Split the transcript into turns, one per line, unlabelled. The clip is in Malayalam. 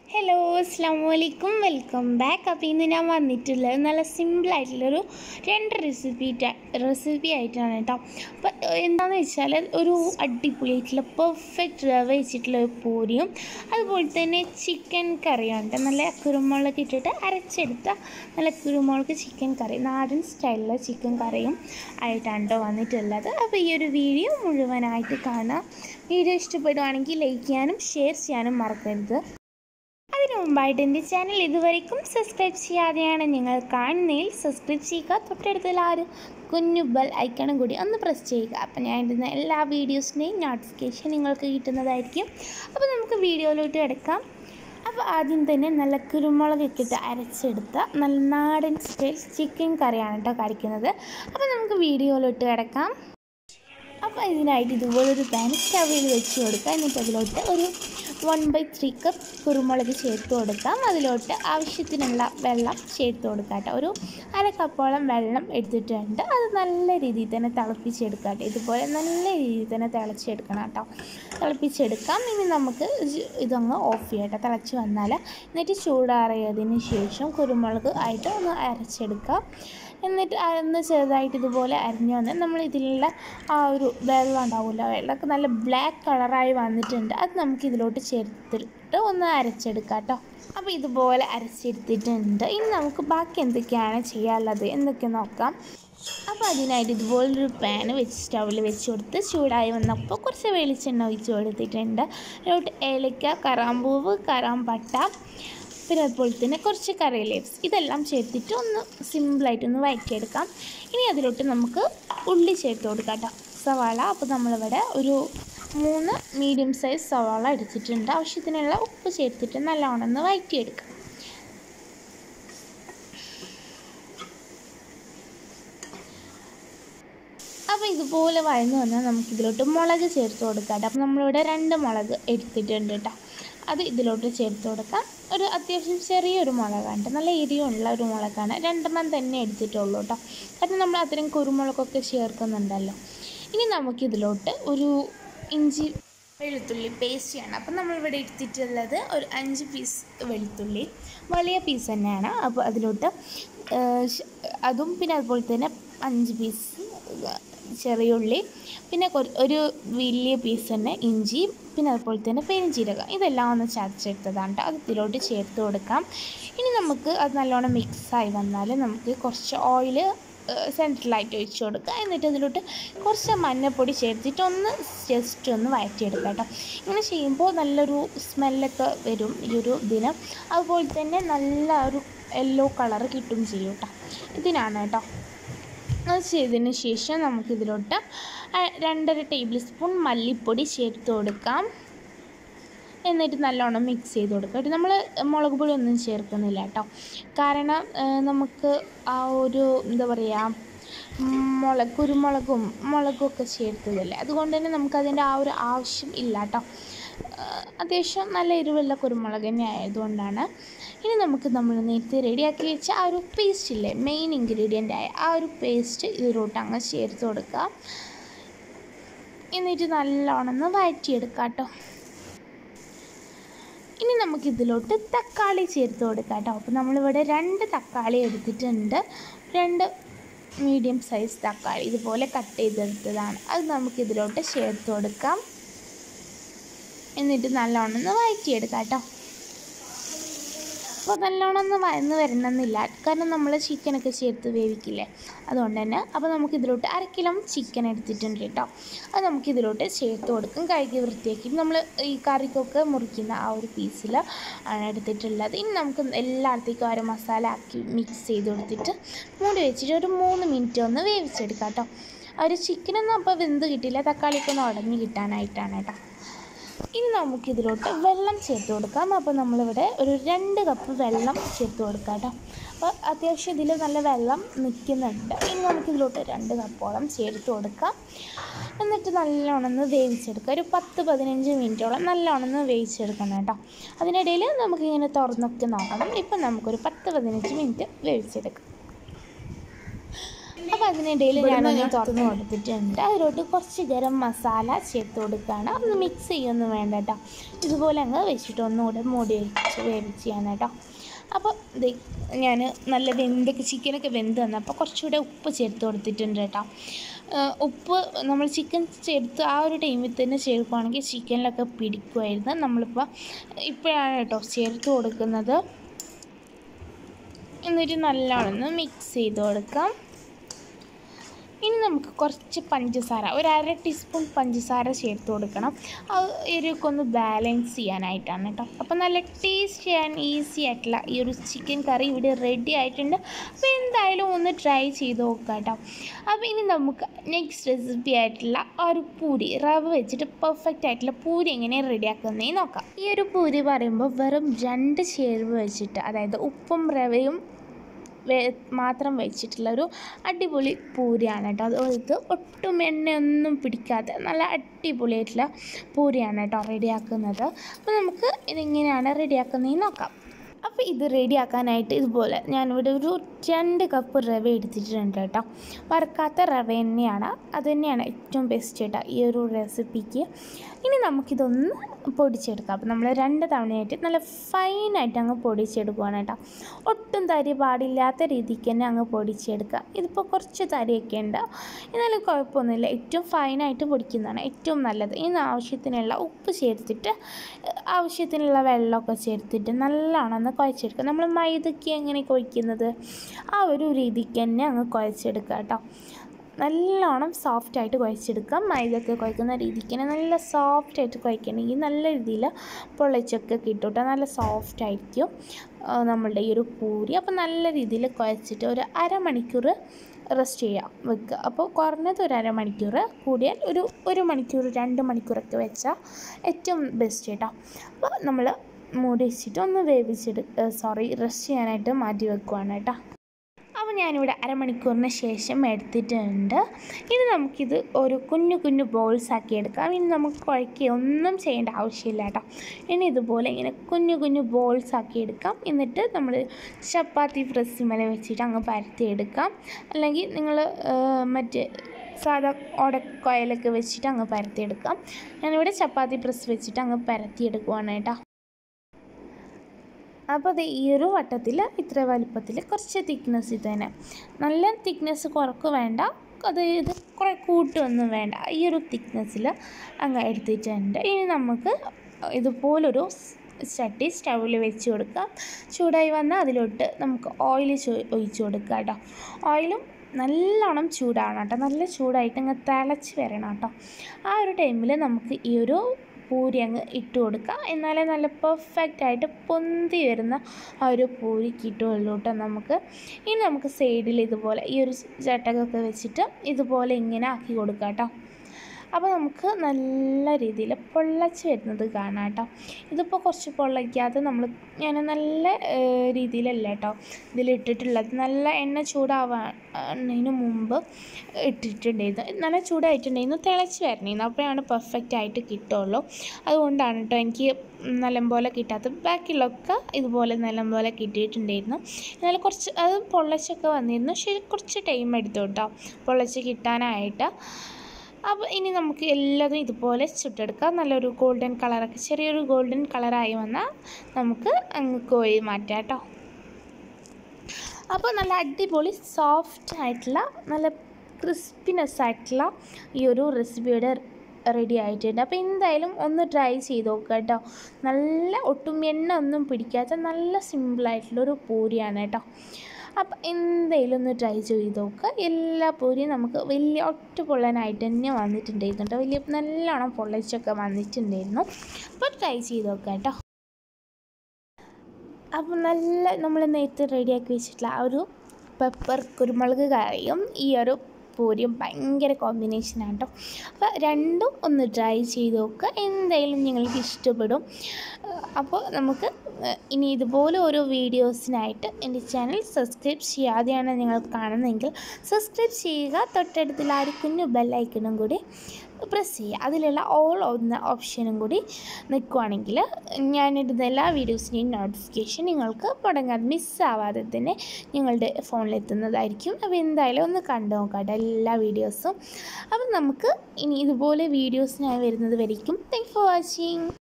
ഹലോ അസ്സാം വലൈക്കും വെൽക്കം ബാക്ക് അപ്പോൾ ഇന്ന് ഞാൻ വന്നിട്ടുള്ളത് നല്ല സിമ്പിളായിട്ടുള്ളൊരു രണ്ട് റെസിപ്പി റെസിപ്പി ആയിട്ടാണ് കേട്ടോ അപ്പോൾ എന്താണെന്ന് വെച്ചാൽ ഒരു അടിപൊളിയായിട്ടുള്ള പെർഫെക്റ്റ് റവ വെച്ചിട്ടുള്ള ഒരു പൂരിയും അതുപോലെ തന്നെ ചിക്കൻ കറിയാണ് കേട്ടോ നല്ല കുരുമുളക് ഇട്ടിട്ട് അരച്ചെടുത്ത നല്ല കുരുമുളക് ചിക്കൻ കറി നാടൻ സ്റ്റൈലിലെ ചിക്കൻ കറിയും ആയിട്ടാണ് കേട്ടോ വന്നിട്ടുള്ളത് അപ്പോൾ ഈ ഒരു വീഡിയോ മുഴുവനായിട്ട് കാണാം വീഡിയോ ഇഷ്ടപ്പെടുവാണെങ്കിൽ ലൈക്ക് ചെയ്യാനും ഷെയർ ചെയ്യാനും മറക്കരുത് അതിനു മുമ്പായിട്ട് എൻ്റെ ചാനൽ ഇതുവരെയും സബ്സ്ക്രൈബ് ചെയ്യാതെയാണ് നിങ്ങൾ കാണുന്നതിൽ സബ്സ്ക്രൈബ് ചെയ്യുക തൊട്ടടുത്തുള്ള ആ ഒരു കുഞ്ഞു ബെൽ ഐക്കണും കൂടി ഒന്ന് പ്രസ് ചെയ്യുക അപ്പോൾ ഞാൻ ഇടുന്ന എല്ലാ വീഡിയോസിൻ്റെയും നോട്ടിഫിക്കേഷൻ നിങ്ങൾക്ക് കിട്ടുന്നതായിരിക്കും അപ്പോൾ നമുക്ക് വീഡിയോയിലോട്ട് കിടക്കാം അപ്പോൾ ആദ്യം തന്നെ നല്ല കുരുമുളക് ഇട്ടിട്ട് അരച്ചെടുത്ത നല്ല നാടൻ സ്റ്റൈൽ ചിക്കൻ കറിയാണ് കേട്ടോ കഴിക്കുന്നത് അപ്പോൾ നമുക്ക് വീഡിയോയിലോട്ട് കിടക്കാം അപ്പോൾ ഇതിനായിട്ട് ഇതുപോലൊരു പാൻ സ്റ്റവിൽ വെച്ച് കൊടുക്കുക എന്നിട്ട് അതിലോട്ട് ഒരു വൺ ബൈ ത്രീ കപ്പ് കുരുമുളക് ചേർത്ത് കൊടുക്കാം അതിലോട്ട് ആവശ്യത്തിനുള്ള വെള്ളം ചേർത്ത് കൊടുക്കാം കേട്ടോ ഒരു അര കപ്പോളം വെള്ളം എടുത്തിട്ടുണ്ട് അത് നല്ല രീതിയിൽ തന്നെ തിളപ്പിച്ചെടുക്കാം കേട്ടോ ഇതുപോലെ നല്ല രീതിയിൽ തന്നെ തിളച്ചെടുക്കണം കേട്ടോ തിളപ്പിച്ചെടുക്കാം ഇനി നമുക്ക് ഇത് ഇതങ്ങ് ഓഫ് ചെയ്യാം കേട്ടോ തിളച്ച് വന്നാൽ എന്നിട്ട് ചൂടാറിയതിന് ശേഷം കുരുമുളക് ആയിട്ട് ഒന്ന് അരച്ചെടുക്കാം എന്നിട്ട് ഒന്ന് ചെറുതായിട്ട് ഇതുപോലെ അരിഞ്ഞ് വന്ന് നമ്മൾ ഇതിലുള്ള ആ ഒരു വെള്ളം ഉണ്ടാവില്ല വെള്ളമൊക്കെ നല്ല ബ്ലാക്ക് കളറായി വന്നിട്ടുണ്ട് അത് നമുക്ക് ഇതിലോട്ട് ചേർത്തിട്ട് ഒന്ന് അരച്ചെടുക്കാം കേട്ടോ അപ്പോൾ ഇതുപോലെ അരച്ചെടുത്തിട്ടുണ്ട് ഇനി നമുക്ക് ബാക്കി എന്തൊക്കെയാണ് ചെയ്യാനുള്ളത് എന്തൊക്കെ നോക്കാം അപ്പോൾ അതിനായിട്ട് ഇതുപോലൊരു പാൻ വെച്ച് സ്റ്റൗവിൽ വെച്ച് കൊടുത്ത് ചൂടായി വന്നപ്പോൾ കുറച്ച് വെളിച്ചെണ്ണ ഒഴിച്ച് കൊടുത്തിട്ടുണ്ട് അതിലോട്ട് ഏലക്ക കറാമ്പൂവ് കറാമ്പട്ട പിന്നെ അതുപോലെ തന്നെ കുറച്ച് കറി ലീവ്സ് ഇതെല്ലാം ചേർത്തിട്ട് ഒന്ന് സിമ്പിളായിട്ടൊന്ന് വഴറ്റിയെടുക്കാം ഇനി അതിലോട്ട് നമുക്ക് ഉള്ളി ചേർത്ത് കൊടുക്കാം കേട്ടോ സവാള അപ്പോൾ നമ്മളിവിടെ ഒരു മൂന്ന് മീഡിയം സൈസ് സവാള എടുത്തിട്ടുണ്ട് ആവശ്യത്തിനുള്ള ഉപ്പ് ചേർത്തിട്ട് നല്ലോണം ഒന്ന് വഴറ്റിയെടുക്കാം അപ്പോൾ ഇതുപോലെ വഴന്ന് വന്നാൽ നമുക്കിതിലോട്ട് മുളക് ചേർത്ത് കൊടുക്കാം അപ്പോൾ നമ്മളിവിടെ രണ്ട് മുളക് എടുത്തിട്ടുണ്ട് കേട്ടോ അത് ഇതിലോട്ട് ചേർത്ത് കൊടുക്കാം ഒരു അത്യാവശ്യം ചെറിയൊരു മുളകാണ് നല്ല എരിയുള്ള ഒരു മുളകാണ് രണ്ടെണ്ണം തന്നെ എടുത്തിട്ടുള്ളൂ കേട്ടോ കാരണം നമ്മൾ അത്രയും കുരുമുളകൊക്കെ ചേർക്കുന്നുണ്ടല്ലോ ഇനി നമുക്കിതിലോട്ട് ഒരു ഇഞ്ചി വെളുത്തുള്ളി പേസ്റ്റ് ചെയ്യണം അപ്പം നമ്മളിവിടെ എടുത്തിട്ടുള്ളത് ഒരു അഞ്ച് പീസ് വെളുത്തുള്ളി വലിയ പീസ് തന്നെയാണ് അപ്പോൾ അതിലോട്ട് അതും പിന്നെ അതുപോലെ തന്നെ അഞ്ച് പീസ് ചെറിയ ഉള്ളി പിന്നെ ഒരു വലിയ പീസ് തന്നെ ഇഞ്ചി പിന്നെ അതുപോലെ തന്നെ പെരിഞ്ചീരകം ഇതെല്ലാം ഒന്ന് ചതച്ചെടുത്തതാണ് കേട്ടോ അത് ഇതിലോട്ട് ചേർത്ത് കൊടുക്കാം ഇനി നമുക്ക് അത് നല്ലോണം മിക്സായി വന്നാൽ നമുക്ക് കുറച്ച് ഓയിൽ സെൻട്രലായിട്ട് ഒഴിച്ച് കൊടുക്കുക എന്നിട്ട് അതിലോട്ട് കുറച്ച് മഞ്ഞൾപ്പൊടി ചേർത്തിട്ട് ഒന്ന് ജസ്റ്റ് ഒന്ന് വഴറ്റിയെടുക്കുക കേട്ടോ ഇങ്ങനെ ചെയ്യുമ്പോൾ നല്ലൊരു സ്മെല്ലൊക്കെ വരും ഈ ഒരു ഇതിന് അതുപോലെ തന്നെ നല്ല ഒരു യെല്ലോ കളർ കിട്ടും ചെയ്യും കേട്ടോ ഇതിനാണ് കേട്ടോ അത് ചെയ്തതിന് ശേഷം നമുക്കിതിലോട്ട് രണ്ടര ടേബിൾ സ്പൂൺ മല്ലിപ്പൊടി ചേർത്ത് കൊടുക്കാം എന്നിട്ട് നല്ലോണം മിക്സ് ചെയ്ത് കൊടുക്കുക നമ്മൾ മുളക് പൊടി ഒന്നും ചേർക്കുന്നില്ല കേട്ടോ കാരണം നമുക്ക് ആ ഒരു എന്താ പറയുക മുളക് കുരുമുളകും മുളകും ഒക്കെ ചേർത്തതല്ലേ അതുകൊണ്ട് തന്നെ നമുക്കതിൻ്റെ ആ ഒരു ആവശ്യം ഇല്ല കേട്ടോ അത്യാവശ്യം നല്ല എരിവുള്ള കുരുമുളക് തന്നെ ആയതുകൊണ്ടാണ് ഇനി നമുക്ക് നമ്മൾ നേരത്തെ റെഡിയാക്കി വെച്ച ആ ഒരു പേസ്റ്റ് ഇല്ലേ മെയിൻ ഇൻഗ്രീഡിയൻ്റ് ആയ ആ ഒരു പേസ്റ്റ് ഇതിലോട്ട് അങ്ങ് ചേർത്ത് കൊടുക്കുക എന്നിട്ട് നല്ലോണം ഒന്ന് വഴറ്റിയെടുക്കാം കേട്ടോ ഇനി നമുക്കിതിലോട്ട് തക്കാളി ചേർത്ത് കൊടുക്കാം കേട്ടോ അപ്പോൾ നമ്മളിവിടെ രണ്ട് തക്കാളി എടുത്തിട്ടുണ്ട് രണ്ട് മീഡിയം സൈസ് തക്കാളി ഇതുപോലെ കട്ട് ചെയ്തെടുത്തതാണ് അത് നമുക്കിതിലോട്ട് ചേർത്ത് കൊടുക്കാം എന്നിട്ട് നല്ലോണം ഒന്ന് വഴറ്റിയെടുക്കാം കേട്ടോ അപ്പോൾ നല്ലോണം ഒന്ന് വയന്ന് വരണമെന്നില്ല കാരണം നമ്മൾ ചിക്കനൊക്കെ ചേർത്ത് വേവിക്കില്ലേ അതുകൊണ്ട് തന്നെ അപ്പോൾ നമുക്ക് ഇതിലോട്ട് അര കിലോ ചിക്കൻ എടുത്തിട്ടുണ്ട് കേട്ടോ അത് നമുക്ക് ഇതിലോട്ട് ചേർത്ത് കൊടുക്കും കഴുകി വൃത്തിയാക്കി നമ്മൾ ഈ കറിക്കൊക്കെ മുറിക്കുന്ന ആ ഒരു പീസിൽ ആണ് എടുത്തിട്ടുള്ളത് ഇനി നമുക്ക് എല്ലായിടത്തേക്കും ഒരു മസാല ആക്കി മിക്സ് ചെയ്ത് കൊടുത്തിട്ട് മൂടി വെച്ചിട്ട് ഒരു മൂന്ന് മിനിറ്റ് ഒന്ന് വേവിച്ചെടുക്കാം കേട്ടോ ആ ഒരു ചിക്കനൊന്നും അപ്പോൾ വെന്ത് കിട്ടില്ല തക്കാളിയൊക്കെ ഒന്ന് ഉടഞ്ഞ് കിട്ടാനായിട്ടാണ് കേട്ടോ ഇനി നമുക്കിതിലോട്ട് വെള്ളം ചേർത്ത് കൊടുക്കാം അപ്പോൾ നമ്മളിവിടെ ഒരു രണ്ട് കപ്പ് വെള്ളം ചേർത്ത് കൊടുക്കാം കേട്ടോ അപ്പോൾ അത്യാവശ്യം ഇതിൽ നല്ല വെള്ളം നിൽക്കുന്നുണ്ട് ഇനി നമുക്കിതിലോട്ട് രണ്ട് കപ്പോളം ചേർത്ത് കൊടുക്കാം എന്നിട്ട് നല്ലോണം ഒന്ന് വേവിച്ചെടുക്കുക ഒരു പത്ത് പതിനഞ്ച് മിനിറ്റോളം നല്ലോണം ഒന്ന് വേവിച്ചെടുക്കണം കേട്ടോ അതിനിടയിൽ നമുക്കിങ്ങനെ തുറന്നൊക്കെ നോക്കണം ഇപ്പം നമുക്കൊരു പത്ത് പതിനഞ്ച് മിനിറ്റ് വേവിച്ചെടുക്കാം അപ്പോൾ അതിനിടയിൽ ഞാനൊന്ന് തുറന്ന് കൊടുത്തിട്ടുണ്ട് അതിലോട്ട് കുറച്ച് ഗരം മസാല ചേർത്ത് കൊടുക്കുകയാണ് ഒന്ന് മിക്സ് ചെയ്യൊന്നും വേണ്ട കേട്ടോ ഇതുപോലെ അങ്ങ് വെച്ചിട്ട് ഒന്നുകൂടെ മൂടി വെച്ച് വേവിച്ച് ചെയ്യാൻ കേട്ടോ അപ്പോൾ ഇത് ഞാൻ നല്ല വെന്തൊക്കെ ചിക്കനൊക്കെ വെന്ത് വന്നപ്പോൾ കുറച്ചുകൂടെ ഉപ്പ് ചേർത്ത് കൊടുത്തിട്ടുണ്ട് കേട്ടോ ആ, ഉപ്പ് നമ്മൾ ചിക്കൻ ചേർത്ത് ആ ഒരു ടൈമിൽ തന്നെ ചേർക്കുകയാണെങ്കിൽ ചിക്കനിലൊക്കെ പിടിക്കുമായിരുന്നു നമ്മളിപ്പോൾ ഇപ്പോഴാണ് കേട്ടോ ചേർത്ത് കൊടുക്കുന്നത് എന്നിട്ട് നല്ലോണം മിക്സ് ചെയ്ത് കൊടുക്കാം ഇനി നമുക്ക് കുറച്ച് പഞ്ചസാര ഒരു അര ടീസ്പൂൺ പഞ്ചസാര ചേർത്ത് കൊടുക്കണം അത് എരിവൊക്കെ ഒന്ന് ബാലൻസ് ചെയ്യാനായിട്ടാണ് കേട്ടോ അപ്പോൾ നല്ല ടേസ്റ്റ് ചെയ്യാൻ ഈസി ആയിട്ടുള്ള ഈ ഒരു ചിക്കൻ കറി ഇവിടെ റെഡി ആയിട്ടുണ്ട് അപ്പോൾ എന്തായാലും ഒന്ന് ട്രൈ ചെയ്ത് നോക്കാം കേട്ടോ അപ്പോൾ ഇനി നമുക്ക് നെക്സ്റ്റ് റെസിപ്പി ആയിട്ടുള്ള ആ ഒരു പൂരി റവ വെച്ചിട്ട് പെർഫെക്റ്റ് ആയിട്ടുള്ള പൂരി എങ്ങനെ റെഡിയാക്കുന്നതെന്ന് നോക്കാം ഈ ഒരു പൂരി പറയുമ്പോൾ വെറും രണ്ട് ചേരുവ വെച്ചിട്ട് അതായത് ഉപ്പും റവയും വേ- മാത്രം വെച്ചിട്ടുള്ള ഒരു അടിപൊളി പൂരിയാണ് കേട്ടോ അത് ഒട്ടും എണ്ണയൊന്നും പിടിക്കാതെ നല്ല അടിപൊളിയായിട്ടുള്ള പൂരിയാണ് കേട്ടോ റെഡിയാക്കുന്നത് അപ്പോൾ നമുക്ക് ഇതെങ്ങനെയാണ് റെഡിയാക്കുന്നതെന്ന് നോക്കാം അപ്പോൾ ഇത് റെഡിയാക്കാനായിട്ട് ഇതുപോലെ ഞാനിവിടെ ഒരു രണ്ട് കപ്പ് റവ എടുത്തിട്ടുണ്ട് കേട്ടോ വറുക്കാത്ത റവ തന്നെയാണ് അത് തന്നെയാണ് ഏറ്റവും ബെസ്റ്റ് കേട്ടോ ഈ ഒരു റെസിപ്പിക്ക് ഇനി നമുക്കിതൊന്ന് പൊടിച്ചെടുക്കാം അപ്പോൾ നമ്മൾ രണ്ട് തവണയായിട്ട് നല്ല ഫൈനായിട്ട് അങ്ങ് പൊടിച്ചെടുക്കുകയാണ് കേട്ടോ ഒട്ടും തരി പാടില്ലാത്ത രീതിക്ക് തന്നെ അങ്ങ് പൊടിച്ചെടുക്കുക ഇതിപ്പോൾ കുറച്ച് തരിയൊക്കെ ഉണ്ട് എന്നാലും കുഴപ്പമൊന്നുമില്ല ഏറ്റവും ഫൈനായിട്ട് പൊടിക്കുന്നതാണ് ഏറ്റവും നല്ലത് ഇനി ആവശ്യത്തിനുള്ള ഉപ്പ് ചേർത്തിട്ട് ഏഹ്, ആവശ്യത്തിനുള്ള വെള്ളമൊക്കെ ചേർത്തിട്ട് നല്ലോണം ഒന്ന് കുഴച്ചെടുക്കുക നമ്മൾ മൈദയ്ക്ക് എങ്ങനെ കുഴക്കുന്നത് ആ ഒരു രീതിക്ക് തന്നെ അങ്ങ് കുഴച്ചെടുക്കുക കേട്ടോ നല്ലോണം സോഫ്റ്റായിട്ട് കുഴച്ചെടുക്കാം മൈദയൊക്കെ കുഴക്കുന്ന രീതിക്ക് തന്നെ നല്ല സോഫ്റ്റായിട്ട് കുഴക്കണമെങ്കിൽ നല്ല രീതിയിൽ പൊള്ളിച്ചൊക്കെ കിട്ടും കേട്ടോ നല്ല സോഫ്റ്റ് ആയിരിക്കും ആ, നമ്മളുടെ ഈ ഒരു പൂരി അപ്പോൾ നല്ല രീതിയിൽ കുഴച്ചിട്ട് ഒരു അരമണിക്കൂർ റെസ്റ്റ് ചെയ്യാം വെക്കുക അപ്പോൾ കുറഞ്ഞത് ഒരു അരമണിക്കൂർ കൂടിയാൽ ഒരു ഒരു മണിക്കൂർ രണ്ട് മണിക്കൂറൊക്കെ വെച്ചാൽ ഏറ്റവും ബെസ്റ്റ് കേട്ടോ അപ്പോൾ നമ്മൾ മൂടി വെച്ചിട്ട് ഒന്ന് വേവിച്ചെടു സോറി റെസ്റ്റ് ചെയ്യാനായിട്ട് മാറ്റി വെക്കുവാണ് കേട്ടോ അപ്പോൾ ഞാനിവിടെ അരമണിക്കൂറിന് ശേഷം എടുത്തിട്ടുണ്ട് ഇനി നമുക്കിത് ഒരു കുഞ്ഞു കുഞ്ഞു ബോൾസ് ആക്കി എടുക്കാം ഇനി നമുക്ക് കുഴക്കുക ഒന്നും ചെയ്യേണ്ട ആവശ്യമില്ല കേട്ടോ ഇനി ഇതുപോലെ ഇങ്ങനെ കുഞ്ഞു കുഞ്ഞു ബോൾസ് ആക്കി എടുക്കാം എന്നിട്ട് നമ്മൾ ചപ്പാത്തി പ്രസ്സിമല വെച്ചിട്ട് അങ്ങ് പരത്തി എടുക്കാം അല്ലെങ്കിൽ നിങ്ങൾ മറ്റേ സാധാ ഓടക്കോയിലൊക്കെ വെച്ചിട്ട് അങ്ങ് പരത്തിയെടുക്കാം ഞാനിവിടെ ചപ്പാത്തി പ്രസ് വെച്ചിട്ട് അങ്ങ് പരത്തിയെടുക്കുവാണ് കേട്ടോ അപ്പോൾ അത് ഈ ഒരു വട്ടത്തിൽ ഇത്ര വലിപ്പത്തിൽ കുറച്ച് തിക്നെസ് ഇത് തന്നെ നല്ല തിക്നെസ് കുറക്ക് വേണ്ട അത് ഇത് കുറേ കൂട്ടൊന്നും വേണ്ട ഈ ഒരു തിക്നെസ്സിൽ അങ്ങ് എടുത്തിട്ടുണ്ട് ഇനി നമുക്ക് ഇതുപോലൊരു ചട്ടി സ്റ്റൗവിൽ വെച്ച് കൊടുക്കാം ചൂടായി വന്നാൽ അതിലോട്ട് നമുക്ക് ഓയിൽ ഒഴിച്ച് കൊടുക്കുക കേട്ടോ ഓയിലും നല്ലോണം ചൂടാവണം കേട്ടോ നല്ല ചൂടായിട്ട് അങ്ങ് തിളച്ച് വരണം കേട്ടോ ആ ഒരു ടൈമിൽ നമുക്ക് ഈ ഒരു പൂരി അങ്ങ് ഇട്ട് കൊടുക്കുക എന്നാലേ നല്ല പെർഫെക്റ്റ് ആയിട്ട് പൊന്തി വരുന്ന ആ ഒരു പൂരി കിട്ടുള്ളൂ കേട്ടോ നമുക്ക് ഇനി നമുക്ക് സൈഡിൽ ഇതുപോലെ ഈ ഒരു ചട്ടകൊക്കെ വെച്ചിട്ട് ഇതുപോലെ ഇങ്ങനെ ആക്കി കൊടുക്കാം കേട്ടോ അപ്പോൾ നമുക്ക് നല്ല രീതിയിൽ പൊള്ളച്ച് വരുന്നത് കാണാം കേട്ടോ ഇതിപ്പോൾ കുറച്ച് പൊള്ളയ്ക്കാതെ നമ്മൾ ഞാൻ നല്ല ഏഹ്, രീതിയിലല്ല കേട്ടോ ഇതിലിട്ടിട്ടുള്ളത് നല്ല എണ്ണ ചൂടാവാനതിന് മുമ്പ് ഇട്ടിട്ടുണ്ടായിരുന്നു നല്ല ചൂടായിട്ടുണ്ടായിരുന്നു തിളച്ച് വരണമായിരുന്നു അപ്പോഴാണ് പെർഫെക്റ്റ് ആയിട്ട് കിട്ടുള്ളൂ അതുകൊണ്ടാണ് കേട്ടോ എനിക്ക് നല്ലപോലെ കിട്ടാത്തത് ബാക്കിയുള്ളതൊക്കെ ഇതുപോലെ നല്ലപോലെ കിട്ടിയിട്ടുണ്ടായിരുന്നു എന്നാൽ കുറച്ച് അത് പൊള്ളച്ചൊക്കെ വന്നിരുന്നു പക്ഷേ കുറച്ച് ടൈം എടുത്തു കേട്ടോ പൊള്ളച്ച് കിട്ടാനായിട്ട് അപ്പോൾ ഇനി നമുക്ക് എല്ലാതും ഇതുപോലെ ചുട്ടെടുക്കാം നല്ലൊരു ഗോൾഡൻ കളറൊക്കെ ചെറിയൊരു ഗോൾഡൻ കളറായി വന്നാൽ നമുക്ക് അങ്ങ് കോഴി മാറ്റാം കേട്ടോ അപ്പോൾ നല്ല അടിപൊളി സോഫ്റ്റ് ആയിട്ടുള്ള നല്ല ക്രിസ്പിനെസ് ആയിട്ടുള്ള ഈ ഒരു റെസിപ്പിയുടെ റെഡി ആയിട്ടുണ്ട് അപ്പോൾ എന്തായാലും ഒന്ന് ട്രൈ ചെയ്ത് നോക്കുക കേട്ടോ നല്ല ഒട്ടും എണ്ണ ഒന്നും പിടിക്കാത്ത നല്ല സിമ്പിളായിട്ടുള്ളൊരു പൂരിയാണ് കേട്ടോ അപ്പം എന്തായാലും ഒന്ന് ട്രൈ ചെയ്ത് നോക്കുക എല്ലാ പൂരിയും നമുക്ക് വലിയ ഒറ്റ പൊള്ളനായിട്ട് തന്നെ വന്നിട്ടുണ്ടായിരുന്നു കേട്ടോ വലിയ നല്ലോണം പൊള്ളച്ചൊക്കെ വന്നിട്ടുണ്ടായിരുന്നു അപ്പോൾ ട്രൈ ചെയ്ത് നോക്കുക കേട്ടോ അപ്പോൾ നല്ല നമ്മൾ നേരത്തെ റെഡിയാക്കി വെച്ചിട്ടുള്ള ആ ഒരു പെപ്പർ കുരുമുളക് കറിയും ഈ ഒരു പൂരിയും ഭയങ്കര കോമ്പിനേഷനാണ് കേട്ടോ അപ്പോൾ രണ്ടും ഒന്ന് ട്രൈ ചെയ്ത് നോക്കുക എന്തായാലും നിങ്ങൾക്ക് ഇഷ്ടപ്പെടും അപ്പോൾ നമുക്ക് ഇനി ഇതുപോലെ ഓരോ വീഡിയോസിനായിട്ട് എൻ്റെ ചാനൽ സബ്സ്ക്രൈബ് ചെയ്യാതെയാണ് നിങ്ങൾ കാണുന്നതെങ്കിൽ സബ്സ്ക്രൈബ് ചെയ്യുക തൊട്ടടുത്തുള്ള ആ ഒരു കുഞ്ഞു ബെല്ലൈക്കണും കൂടി പ്രസ് ചെയ്യുക അതിലുള്ള ഓൾ എന്ന ഓപ്ഷനും കൂടി നിൽക്കുവാണെങ്കിൽ ഞാനിടുന്ന എല്ലാ വീഡിയോസിൻ്റെയും നോട്ടിഫിക്കേഷൻ നിങ്ങൾക്ക് മുടങ്ങാതെ മിസ്സാവാതെ തന്നെ നിങ്ങളുടെ ഫോണിലെത്തുന്നതായിരിക്കും അപ്പോൾ എന്തായാലും ഒന്ന് കണ്ടു നോക്കാം എല്ലാ വീഡിയോസും അപ്പം നമുക്ക് ഇനി ഇതുപോലെ വീഡിയോസിനായി വരുന്നത് വരയ്ക്കും താങ്ക് ഫോർ വാച്ചിങ്